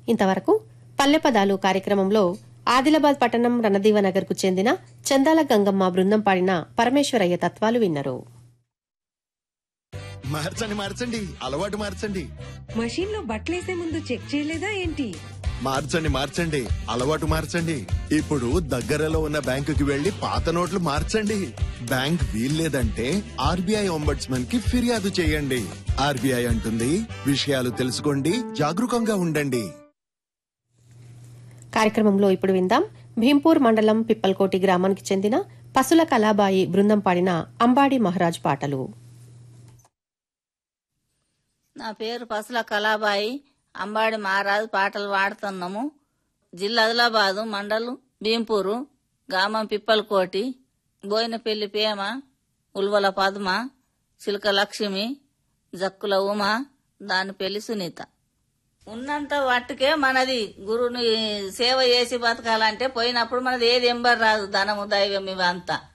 ఇంతవరకు పల్లెపదాలు కార్యక్రమంలో ఆదిలాబాద్ పట్టణం రణదీవ నగర్కు చెందిన చందాల గంగమ్మ బృందం పాడిన పరమేశ్వరయ్య తత్వాలు విన్నారు మార్చండి మార్చండి అలవాటు మార్చండి మషీన్ లో బట్టలేసే ముందు చెక్ చేయలేదా ఏంటి మార్చండి మార్చండి అలవాటు మార్చండి ఇప్పుడు దగ్గరలో ఉన్న బ్యాంకుకి వెళ్లి పాత నోట్లు మార్చండి బ్యాంక్ వీల్లేదంటే ఆర్బీఐ ఒంబడ్స్మన్ కి ఫిర్యాదు చేయండి ఆర్బీఐ అంటుంది విషయాలు తెలుసుకోండి జాగరూకంగా ఉండండి కార్యక్రమంలో ఇప్పుడు విందాం భీంపూర్ మండలం పిప్పల్కోటి గ్రామానికి చెందిన పసుల కళాబాయి బృందం పాడిన అంబాడి మహారాజ్ పాటలు నా పేరు పసుల కళాబాయి అంబాడి మహారాజు పాటలు పాడుతున్నాము జిల్లా ఆదిలాబాదు మండలం భీంపూరు గ్రామం పిప్పలకోటి బోయినపల్లి పేమ ఉల్వల పద్మ చిలక లక్ష్మి జక్కుల ఉమ దాని పెళ్లి సునీత ఉన్నంత వాటికే మనది గురువుని సేవ చేసి బతకాలంటే పోయినప్పుడు మనది ఏది ఎంబర్ రాదు ధనము దైవం ఇవంతా